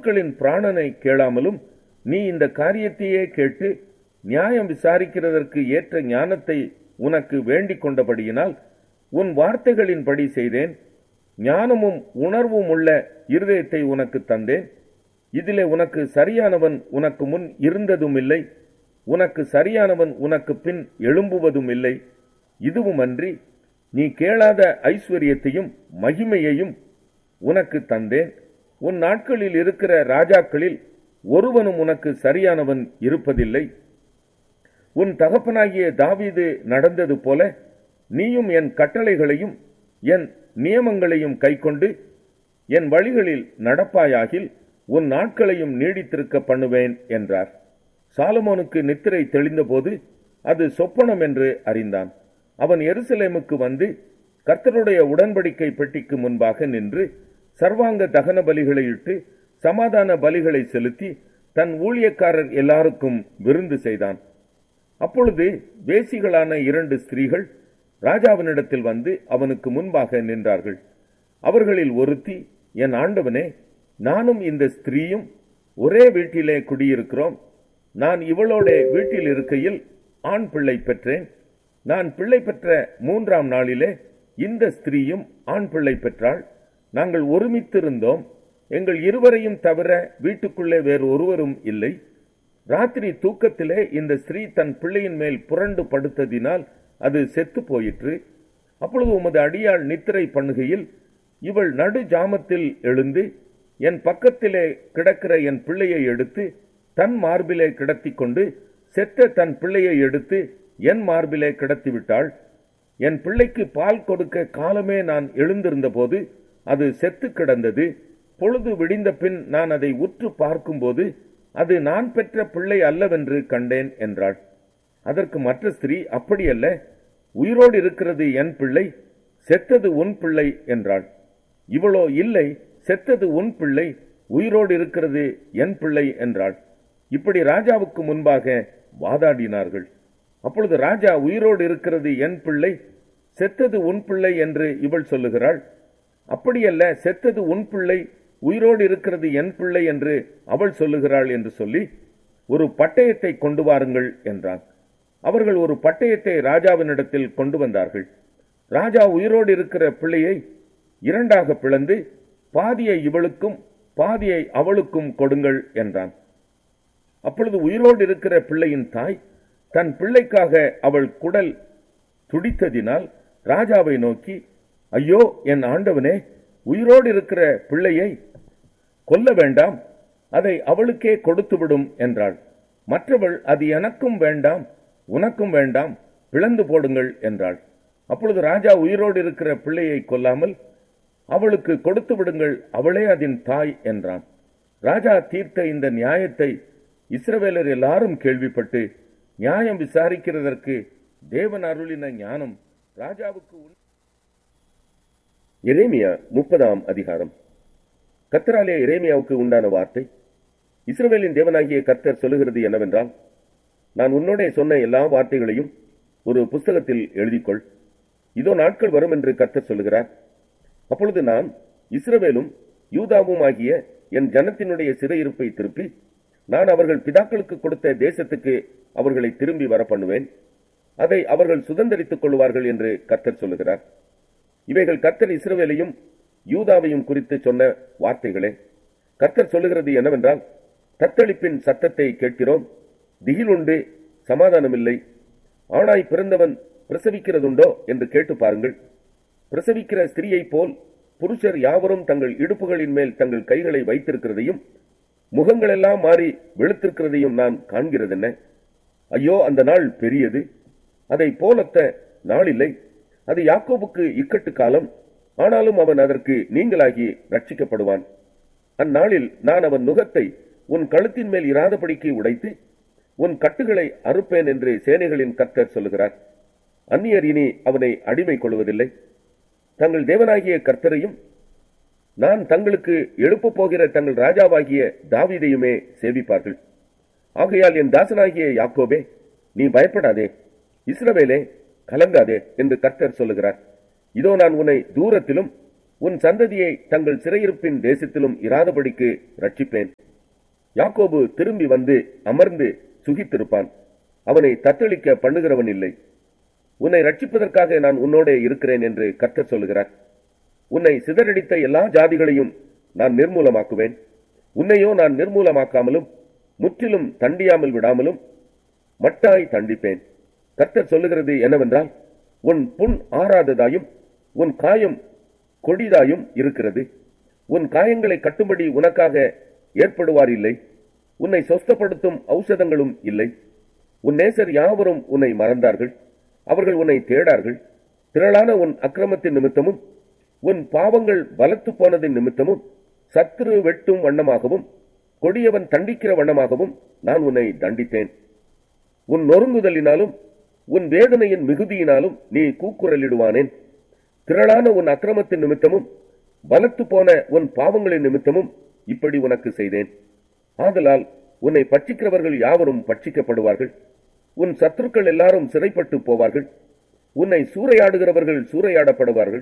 மக்களின் பிராணனை கேளாமலும் நீ இந்த காரியத்தையே கேட்டு நியாயம் விசாரிக்கிறதற்கு ஏற்ற ஞானத்தை உனக்கு வேண்டிக் கொண்டபடியினால் உன் வார்த்தைகளின்படி செய்தேன் ஞானமும் உணர்வும் உள்ள இருதயத்தை உனக்கு தந்தேன் இதிலே உனக்கு சரியானவன் உனக்கு முன் இருந்ததும் இல்லை உனக்கு சரியானவன் உனக்கு பின் எழும்புவதும் இல்லை இதுவுமன்றி நீ கேளாத ஐஸ்வர்யத்தையும் மகிமையையும் உனக்கு தந்தேன் உன் நாட்களில் இருக்கிற ராஜாக்களில் ஒருவனும் உனக்கு சரியானவன் இருப்பதில்லை உன் தகப்பனாகிய தாவீது நடந்தது போல நீயும் என் கட்டளைகளையும் என் நியமங்களையும் கைக்கொண்டு என் வழிகளில் நடப்பாயாகில் உன் நாட்களையும் நீடித்திருக்க பண்ணுவேன் என்றார் சாலமோனுக்கு நித்திரை தெளிந்தபோது அது சொப்பனம் என்று அறிந்தான் அவன் எருசலேமுக்கு வந்து கர்த்தருடைய உடன்படிக்கை பெட்டிக்கு முன்பாக நின்று சர்வாங்க தகன பலிகளை இட்டு சமாதான பலிகளை செலுத்தி தன் ஊழியக்காரர் எல்லாருக்கும் விருந்து செய்தான் அப்பொழுது வேசிகளான இரண்டு ஸ்திரீகள் ராஜாவினிடத்தில் வந்து அவனுக்கு முன்பாக நின்றார்கள் அவர்களில் ஒருத்தி என் ஆண்டவனே நானும் இந்த ஸ்திரீயும் ஒரே வீட்டிலே குடியிருக்கிறோம் நான் இவளோட வீட்டில் இருக்கையில் ஆண் பிள்ளை பெற்றேன் நான் பிள்ளை பெற்ற மூன்றாம் நாளிலே இந்த ஸ்திரீயும் ஆண் பிள்ளை பெற்றாள் நாங்கள் ஒருமித்திருந்தோம் எங்கள் இருவரையும் தவிர வீட்டுக்குள்ளே வேறு ஒருவரும் இல்லை ராத்திரி தூக்கத்திலே இந்த ஸ்திரீ தன் பிள்ளையின் மேல் புரண்டு படுத்ததினால் அது செத்து போயிற்று அப்பொழுது உமது அடியாள் நித்திரை பண்ணுகையில் இவள் நடு ஜாமத்தில் எழுந்து என் பக்கத்திலே கிடக்கிற என் பிள்ளையை எடுத்து தன் மார்பிலே கிடத்திக் கொண்டு செத்த தன் பிள்ளையை எடுத்து என் மார்பிலே கிடத்திவிட்டாள் என் பிள்ளைக்கு பால் கொடுக்க காலமே நான் எழுந்திருந்த போது அது செத்து கிடந்தது பொழுது விடிந்த பின் நான் அதை உற்று பார்க்கும்போது அது நான் பெற்ற பிள்ளை அல்லவென்று கண்டேன் என்றாள் அதற்கு மற்ற ஸ்திரீ அப்படியல்ல உயிரோடு இருக்கிறது என் பிள்ளை செத்தது உன் பிள்ளை என்றாள் இவளோ இல்லை செத்தது உன் பிள்ளை உயிரோடு இருக்கிறது என் பிள்ளை என்றாள் இப்படி ராஜாவுக்கு முன்பாக வாதாடினார்கள் அப்பொழுது ராஜா உயிரோடு இருக்கிறது என் பிள்ளை செத்தது உன் பிள்ளை என்று இவள் சொல்லுகிறாள் அப்படியல்ல செத்தது உன் பிள்ளை உயிரோடு இருக்கிறது என் பிள்ளை என்று அவள் சொல்லுகிறாள் என்று சொல்லி ஒரு பட்டயத்தை கொண்டு வாருங்கள் என்றான் அவர்கள் ஒரு பட்டயத்தை ராஜாவினிடத்தில் கொண்டு வந்தார்கள் ராஜா உயிரோடு இருக்கிற பிள்ளையை இரண்டாக பிளந்து பாதியை இவளுக்கும் பாதியை அவளுக்கும் கொடுங்கள் என்றான் அப்பொழுது உயிரோடு இருக்கிற பிள்ளையின் தாய் தன் பிள்ளைக்காக அவள் குடல் துடித்ததினால் ராஜாவை நோக்கி ஐயோ என் ஆண்டவனே உயிரோடு இருக்கிற பிள்ளையை கொல்ல வேண்டாம் அதை அவளுக்கே கொடுத்துவிடும் என்றாள் மற்றவள் அது எனக்கும் வேண்டாம் உனக்கும் வேண்டாம் பிளந்து போடுங்கள் என்றாள் அப்பொழுது ராஜா உயிரோடு இருக்கிற பிள்ளையை கொல்லாமல் அவளுக்கு கொடுத்து விடுங்கள் அவளே அதன் தாய் என்றான் ராஜா தீர்த்த இந்த நியாயத்தை இஸ்ரவேலர் எல்லாரும் கேள்விப்பட்டு நியாயம் விசாரிக்கிறதற்கு தேவன் அருளின ஞானம் ராஜாவுக்கு உண்டு. எரேமியா முப்பதாம் அதிகாரம் கத்தராலே எரேமியாவுக்கு உண்டான வார்த்தை இஸ்ரவேலின் தேவனாகிய கர்த்தர் சொல்லுகிறது என்னவென்றால் நான் உன்னோடே சொன்ன எல்லா வார்த்தைகளையும் ஒரு புஸ்தகத்தில் எழுதிக்கொள் இதோ நாட்கள் வரும் என்று கர்த்தர் சொல்லுகிறார் அப்பொழுது நான் இஸ்ரவேலும் யூதாவும் ஆகிய என் ஜனத்தினுடைய சிறையிருப்பை திருப்பி நான் அவர்கள் பிதாக்களுக்கு கொடுத்த தேசத்துக்கு அவர்களை திரும்பி வர பண்ணுவேன் அதை அவர்கள் சுதந்தரித்துக் கொள்வார்கள் என்று கர்த்தர் சொல்லுகிறார் இவைகள் கர்த்தர் இஸ்ரவேலையும் யூதாவையும் குறித்து சொன்ன வார்த்தைகளே கர்த்தர் சொல்லுகிறது என்னவென்றால் தத்தளிப்பின் சத்தத்தை கேட்கிறோம் திகிலுண்டு சமாதானமில்லை ஆணாய் பிறந்தவன் பிரசவிக்கிறதுண்டோ என்று கேட்டு பாருங்கள் பிரசவிக்கிற ஸ்திரீயைப் போல் புருஷர் யாவரும் தங்கள் இடுப்புகளின் மேல் தங்கள் கைகளை வைத்திருக்கிறதையும் முகங்களெல்லாம் மாறி வெளுத்திருக்கிறதையும் நான் காண்கிறதென்ன ஐயோ அந்த நாள் பெரியது அதை போலத்த நாளில்லை அது யாக்கோபுக்கு இக்கட்டு காலம் ஆனாலும் அவன் அதற்கு நீங்களாகி ரட்சிக்கப்படுவான் அந்நாளில் நான் அவன் நுகத்தை உன் கழுத்தின் மேல் இராதபடிக்கு உடைத்து உன் கட்டுகளை அறுப்பேன் என்று சேனைகளின் கர்த்தர் சொல்லுகிறார் அந்நியர் இனி அவனை அடிமை கொள்வதில்லை தங்கள் தேவனாகிய கர்த்தரையும் நான் தங்களுக்கு எழுப்பப் போகிற தங்கள் ராஜாவாகிய தாவீதையுமே சேவிப்பார்கள் ஆகையால் என் தாசனாகிய யாக்கோபே நீ பயப்படாதே இஸ்ரவேலே கலங்காதே என்று கர்த்தர் சொல்லுகிறார் இதோ நான் உன்னை தூரத்திலும் உன் சந்ததியை தங்கள் சிறையிருப்பின் தேசத்திலும் இராதபடிக்கு ரட்சிப்பேன் யாக்கோபு திரும்பி வந்து அமர்ந்து சுகித்திருப்பான் அவனை தத்தளிக்க பண்ணுகிறவன் இல்லை உன்னை ரட்சிப்பதற்காக நான் உன்னோடே இருக்கிறேன் என்று கர்த்தர் சொல்லுகிறார் உன்னை சிதறடித்த எல்லா ஜாதிகளையும் நான் நிர்மூலமாக்குவேன் உன்னையோ நான் நிர்மூலமாக்காமலும் முற்றிலும் தண்டியாமல் விடாமலும் மட்டாய் தண்டிப்பேன் கர்த்தர் சொல்லுகிறது என்னவென்றால் உன் புண் ஆறாததாயும் உன் காயம் கொடிதாயும் இருக்கிறது உன் காயங்களை கட்டும்படி உனக்காக ஏற்படுவார் இல்லை உன்னை சொஸ்தப்படுத்தும் ஔஷதங்களும் இல்லை உன் நேசர் யாவரும் உன்னை மறந்தார்கள் அவர்கள் உன்னை தேடார்கள் திரளான உன் அக்கிரமத்தின் நிமித்தமும் உன் பாவங்கள் பலத்து போனதின் நிமித்தமும் சத்துரு வெட்டும் வண்ணமாகவும் கொடியவன் தண்டிக்கிற வண்ணமாகவும் நான் உன்னை தண்டித்தேன் உன் நொறுங்குதலினாலும் உன் வேதனையின் மிகுதியினாலும் நீ கூக்குரலிடுவானேன் திரளான உன் அக்கிரமத்தின் நிமித்தமும் பலத்து போன உன் பாவங்களின் நிமித்தமும் இப்படி உனக்கு செய்தேன் ஆதலால் உன்னை பட்சிக்கிறவர்கள் யாவரும் பட்சிக்கப்படுவார்கள் உன் சத்துருக்கள் எல்லாரும் சிறைப்பட்டு போவார்கள் உன்னை சூறையாடுகிறவர்கள் சூறையாடப்படுவார்கள்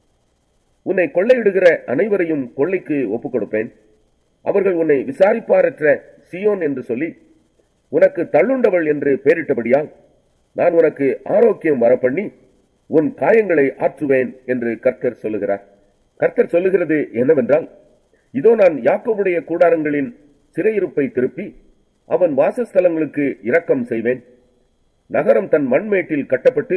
உன்னை கொள்ளையிடுகிற அனைவரையும் கொள்ளைக்கு ஒப்புக் கொடுப்பேன் அவர்கள் உன்னை விசாரிப்பாரற்ற சியோன் என்று சொல்லி உனக்கு தள்ளுண்டவள் என்று பெயரிட்டபடியால் நான் உனக்கு ஆரோக்கியம் வரப்பண்ணி உன் காயங்களை ஆற்றுவேன் என்று கர்த்தர் சொல்லுகிறார் கர்த்தர் சொல்லுகிறது என்னவென்றால் இதோ நான் யாக்கோபுடைய கூடாரங்களின் சிறையிருப்பை திருப்பி அவன் வாசஸ்தலங்களுக்கு இரக்கம் செய்வேன் நகரம் தன் மண்மேட்டில் கட்டப்பட்டு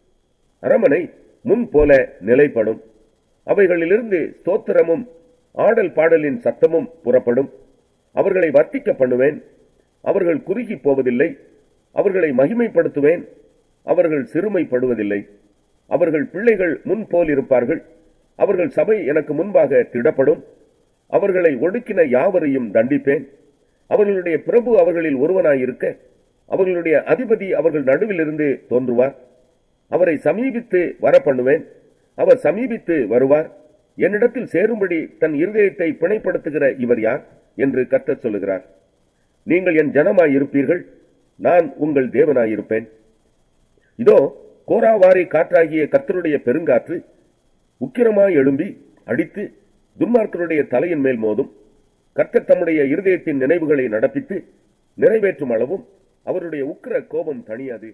அரமனை முன் போல நிலைப்படும் அவைகளிலிருந்து ஸ்தோத்திரமும் ஆடல் பாடலின் சத்தமும் புறப்படும் அவர்களை வர்த்திக்க பண்ணுவேன் அவர்கள் குறுகி போவதில்லை அவர்களை மகிமைப்படுத்துவேன் அவர்கள் சிறுமைப்படுவதில்லை அவர்கள் பிள்ளைகள் முன் போல் இருப்பார்கள் அவர்கள் சபை எனக்கு முன்பாக திடப்படும் அவர்களை ஒடுக்கின யாவரையும் தண்டிப்பேன் அவர்களுடைய பிரபு அவர்களில் ஒருவனாயிருக்க அவர்களுடைய அதிபதி அவர்கள் நடுவிலிருந்து தோன்றுவார் அவரை சமீபித்து வர பண்ணுவேன் அவர் சமீபித்து வருவார் என்னிடத்தில் சேரும்படி தன் இருதயத்தை பிணைப்படுத்துகிற இவர் யார் என்று கர்த்தர் சொல்லுகிறார் நீங்கள் என் ஜனமாய் இருப்பீர்கள் நான் உங்கள் தேவனாயிருப்பேன் இதோ கோராவாரி காற்றாகிய கர்த்தருடைய பெருங்காற்று உக்கிரமாய் எழும்பி அடித்து துன்மார்க்கருடைய தலையின் மேல் மோதும் கர்த்தர் தம்முடைய இருதயத்தின் நினைவுகளை நடப்பித்து நிறைவேற்றும் அளவும் அவருடைய உக்கிர கோபம் தணியாது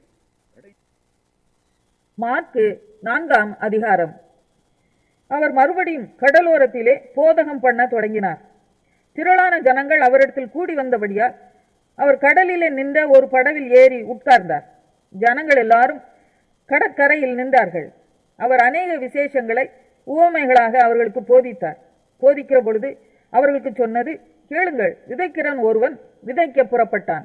மார்க்கு நான்காம் அதிகாரம் அவர் மறுபடியும் கடலோரத்திலே போதகம் பண்ண தொடங்கினார் திரளான ஜனங்கள் அவரிடத்தில் கூடி வந்தபடியால் அவர் கடலிலே நின்ற ஒரு படவில் ஏறி உட்கார்ந்தார் ஜனங்கள் எல்லாரும் கடற்கரையில் நின்றார்கள் அவர் அநேக விசேஷங்களை உவமைகளாக அவர்களுக்கு போதித்தார் போதிக்கிற பொழுது அவர்களுக்கு சொன்னது கேளுங்கள் விதைக்கிறவன் ஒருவன் விதைக்க புறப்பட்டான்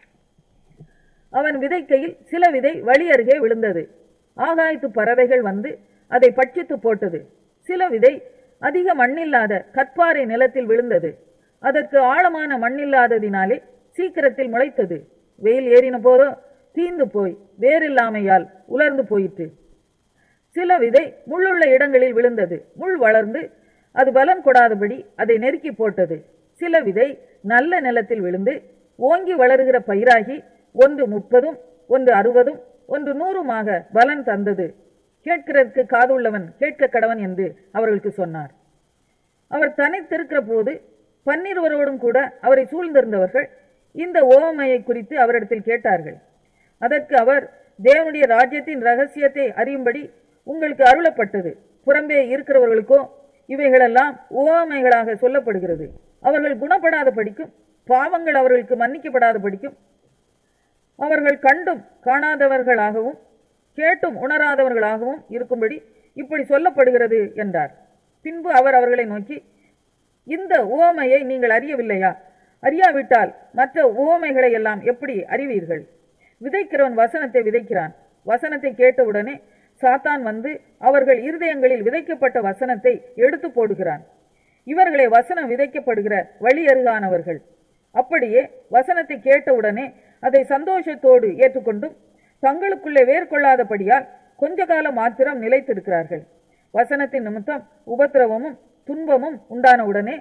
அவன் விதைக்கையில் சில விதை வழி அருகே விழுந்தது ஆகாயத்து பறவைகள் வந்து அதை பட்சித்து போட்டது சில விதை அதிக மண்ணில்லாத கற்பாறை நிலத்தில் விழுந்தது அதற்கு ஆழமான மண்ணில்லாததினாலே சீக்கிரத்தில் முளைத்தது வெயில் ஏறின போதோ தீந்து போய் வேறில்லாமையால் உலர்ந்து போயிற்று சில விதை முள்ளுள்ள இடங்களில் விழுந்தது முள் வளர்ந்து அது பலன் கொடாதபடி அதை நெருக்கி போட்டது சில விதை நல்ல நிலத்தில் விழுந்து ஓங்கி வளருகிற பயிராகி ஒன்று முப்பதும் ஒன்று அறுபதும் ஒன்று நூறுமாக பலன் தந்தது கேட்கிறதற்கு காதுள்ளவன் கேட்க கடவன் என்று அவர்களுக்கு சொன்னார் அவர் தனித்திருக்கிற போது பன்னிருவரோடும் கூட அவரை சூழ்ந்திருந்தவர்கள் இந்த ஓமையை குறித்து அவரிடத்தில் கேட்டார்கள் அதற்கு அவர் தேவனுடைய ராஜ்யத்தின் ரகசியத்தை அறியும்படி உங்களுக்கு அருளப்பட்டது புறம்பே இருக்கிறவர்களுக்கோ இவைகளெல்லாம் உவமைகளாக சொல்லப்படுகிறது அவர்கள் குணப்படாத படிக்கும் பாவங்கள் அவர்களுக்கு மன்னிக்கப்படாத படிக்கும் அவர்கள் கண்டும் காணாதவர்களாகவும் கேட்டும் உணராதவர்களாகவும் இருக்கும்படி இப்படி சொல்லப்படுகிறது என்றார் பின்பு அவர் அவர்களை நோக்கி இந்த உவமையை நீங்கள் அறியவில்லையா அறியாவிட்டால் மற்ற உவமைகளை எல்லாம் எப்படி அறிவீர்கள் விதைக்கிறவன் வசனத்தை விதைக்கிறான் வசனத்தை கேட்டவுடனே சாத்தான் வந்து அவர்கள் இருதயங்களில் விதைக்கப்பட்ட வசனத்தை எடுத்து போடுகிறான் இவர்களே வசனம் விதைக்கப்படுகிற வழி அருகானவர்கள் அப்படியே வசனத்தை கேட்டவுடனே அதை சந்தோஷத்தோடு ஏற்றுக்கொண்டும் தங்களுக்குள்ளே வேர்கொள்ளாதபடியால் கொஞ்ச காலம் மாத்திரம் நிலைத்திருக்கிறார்கள் வசனத்தின் நிமித்தம் உபத்திரவமும் துன்பமும் உண்டானவுடனே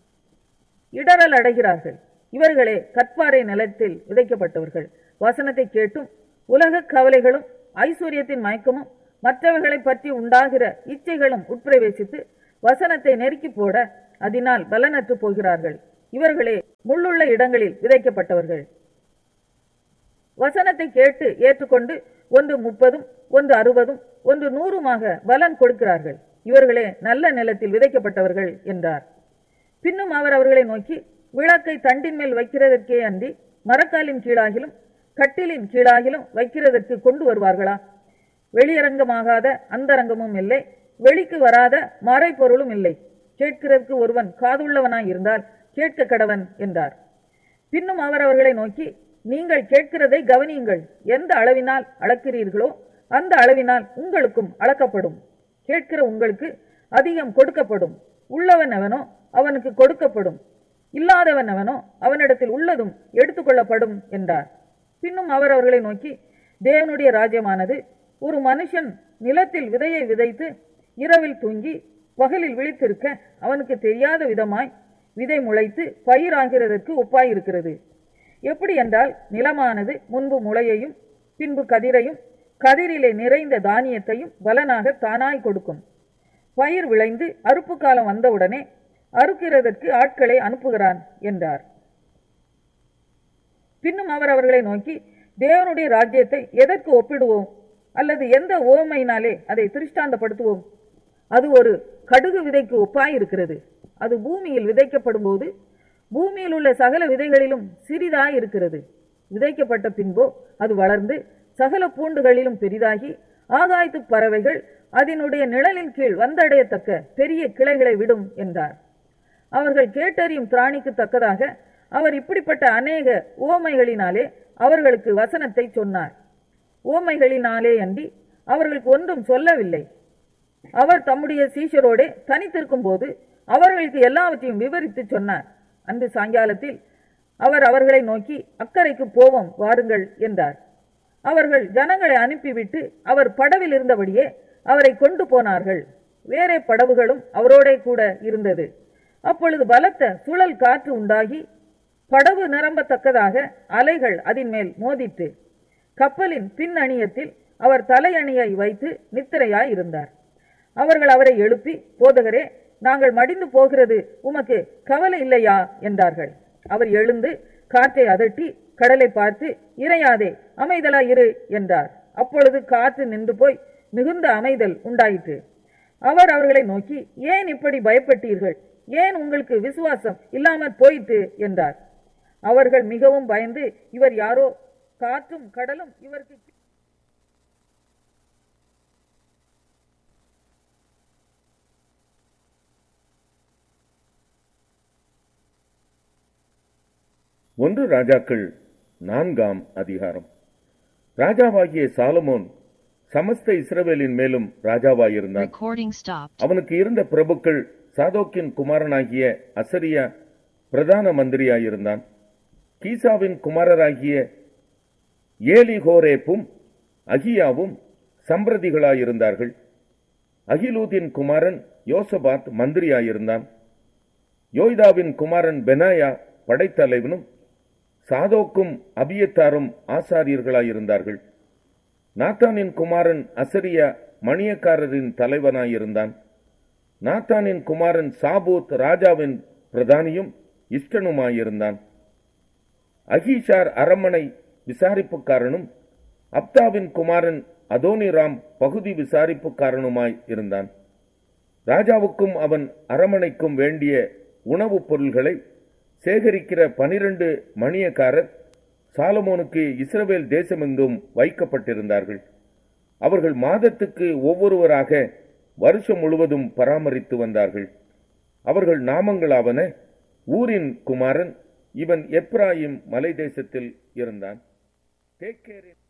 இடரல் அடைகிறார்கள் இவர்களே கற்பாறை நிலத்தில் விதைக்கப்பட்டவர்கள் வசனத்தை கேட்டும் உலக கவலைகளும் ஐஸ்வர்யத்தின் மயக்கமும் மற்றவர்களை பற்றி உண்டாகிற இச்சைகளும் உட்பிரவேசித்து வசனத்தை நெருக்கி போட அதனால் பலனற்று போகிறார்கள் இவர்களே முள்ளுள்ள இடங்களில் விதைக்கப்பட்டவர்கள் வசனத்தை கேட்டு ஏற்றுக்கொண்டு ஒன்று முப்பதும் ஒன்று அறுபதும் ஒன்று நூறுமாக பலன் கொடுக்கிறார்கள் இவர்களே நல்ல நிலத்தில் விதைக்கப்பட்டவர்கள் என்றார் பின்னும் அவர் அவர்களை நோக்கி விளக்கை தண்டின் மேல் வைக்கிறதற்கே அன்றி மரக்காலின் கீழாகிலும் கட்டிலின் கீழாகிலும் வைக்கிறதற்கு கொண்டு வருவார்களா வெளியரங்கமாகாத அந்தரங்கமும் இல்லை வெளிக்கு வராத மறைபொருளும் இல்லை கேட்கிறதற்கு ஒருவன் காதுள்ளவனாய் இருந்தால் கேட்க கடவன் என்றார் பின்னும் அவர் அவர்களை நோக்கி நீங்கள் கேட்கிறதை கவனியுங்கள் எந்த அளவினால் அளக்கிறீர்களோ அந்த அளவினால் உங்களுக்கும் அளக்கப்படும் கேட்கிற உங்களுக்கு அதிகம் கொடுக்கப்படும் உள்ளவன் அவனோ அவனுக்கு கொடுக்கப்படும் இல்லாதவன் அவனோ அவனிடத்தில் உள்ளதும் எடுத்துக்கொள்ளப்படும் என்றார் பின்னும் அவர் அவர்களை நோக்கி தேவனுடைய ராஜ்யமானது ஒரு மனுஷன் நிலத்தில் விதையை விதைத்து இரவில் தூங்கி பகலில் விழித்திருக்க அவனுக்கு தெரியாத விதமாய் விதை முளைத்து பயிராகிறதற்கு ஒப்பாயிருக்கிறது எப்படி என்றால் நிலமானது முன்பு முளையையும் பின்பு கதிரையும் கதிரிலே நிறைந்த தானியத்தையும் பலனாக தானாய் கொடுக்கும் பயிர் விளைந்து அறுப்பு காலம் வந்தவுடனே அறுக்கிறதற்கு ஆட்களை அனுப்புகிறான் என்றார் பின்னும் அவர் அவர்களை நோக்கி தேவனுடைய ராஜ்யத்தை எதற்கு ஒப்பிடுவோம் அல்லது எந்த ஓமையினாலே அதை திருஷ்டாந்தப்படுத்துவோம் அது ஒரு கடுகு விதைக்கு ஒப்பாயிருக்கிறது அது பூமியில் விதைக்கப்படும் போது பூமியில் உள்ள சகல விதைகளிலும் சிறிதாய் இருக்கிறது விதைக்கப்பட்ட பின்போ அது வளர்ந்து சகல பூண்டுகளிலும் பெரிதாகி ஆகாயத்து பறவைகள் அதனுடைய நிழலின் கீழ் வந்தடையத்தக்க பெரிய கிளைகளை விடும் என்றார் அவர்கள் கேட்டறியும் திராணிக்கு தக்கதாக அவர் இப்படிப்பட்ட அநேக ஓமைகளினாலே அவர்களுக்கு வசனத்தை சொன்னார் ஓமைகளினாலே அன்றி அவர்களுக்கு ஒன்றும் சொல்லவில்லை அவர் தம்முடைய சீஷரோடே தனித்திருக்கும் போது அவர்களுக்கு எல்லாவற்றையும் விவரித்து சொன்னார் அன்று சாயங்காலத்தில் அவர் அவர்களை நோக்கி அக்கறைக்கு போவோம் வாருங்கள் என்றார் அவர்கள் ஜனங்களை அனுப்பிவிட்டு அவர் படவில் இருந்தபடியே அவரை கொண்டு போனார்கள் வேறே படவுகளும் அவரோடே கூட இருந்தது அப்பொழுது பலத்த சுழல் காற்று உண்டாகி படவு நிரம்பத்தக்கதாக அலைகள் அதன் மேல் மோதிட்டு கப்பலின் பின் அணியத்தில் அவர் தலையணியை வைத்து நித்திரையாய் இருந்தார் அவர்கள் அவரை எழுப்பி போதகரே நாங்கள் மடிந்து போகிறது உமக்கு கவலை இல்லையா என்றார்கள் அவர் எழுந்து காற்றை அதட்டி கடலை பார்த்து இறையாதே அமைதலா இரு என்றார் அப்பொழுது காற்று நின்று போய் மிகுந்த அமைதல் உண்டாயிற்று அவர் அவர்களை நோக்கி ஏன் இப்படி பயப்பட்டீர்கள் ஏன் உங்களுக்கு விசுவாசம் இல்லாமற் போயிற்று என்றார் அவர்கள் மிகவும் பயந்து இவர் யாரோ காற்றும் கடலும் இவருக்கு ஒன்று ராஜாக்கள் நான்காம் அதிகாரம் ராஜாவாகிய சாலமோன் சமஸ்த இஸ்ரவேலின் மேலும் ராஜாவாயிருந்தான் Recording stopped. அவனுக்கு இருந்த பிரபுக்கள் சாதோக்கின் குமாரனாகிய அசரியா பிரதான மந்திரியாயிருந்தான் கீசாவின் குமாரராகிய ஏலிஹோரேப்பும் அகியாவும் சம்பிரதிகளாயிருந்தார்கள் அகிலூதின் குமாரன் யோசபாத் மந்திரியாயிருந்தான் யோய்தாவின் குமாரன் பெனாயா படைத்தலைவனும் சாதோக்கும் அபியத்தாரும் ஆசாரியர்களாயிருந்தார்கள் நாத்தானின் குமாரன் அசரியா மணியக்காரரின் தலைவனாயிருந்தான் நாத்தானின் குமாரன் சாபூத் ராஜாவின் பிரதானியும் இஷ்டனுமாயிருந்தான் அகீஷார் அரமனை விசாரிப்புக்காரனும் அப்தாவின் குமாரன் அதோனிராம் பகுதி விசாரிப்புக்காரனுமாய் இருந்தான் ராஜாவுக்கும் அவன் அரமனைக்கும் வேண்டிய உணவுப் பொருள்களை சேகரிக்கிற பனிரண்டு மணியக்காரர் சாலமோனுக்கு இஸ்ரவேல் தேசமெங்கும் வைக்கப்பட்டிருந்தார்கள் அவர்கள் மாதத்துக்கு ஒவ்வொருவராக வருஷம் முழுவதும் பராமரித்து வந்தார்கள் அவர்கள் நாமங்களாவன ஊரின் குமாரன் இவன் எப்ராயிம் மலை தேசத்தில் இருந்தான் தேக்கேரின்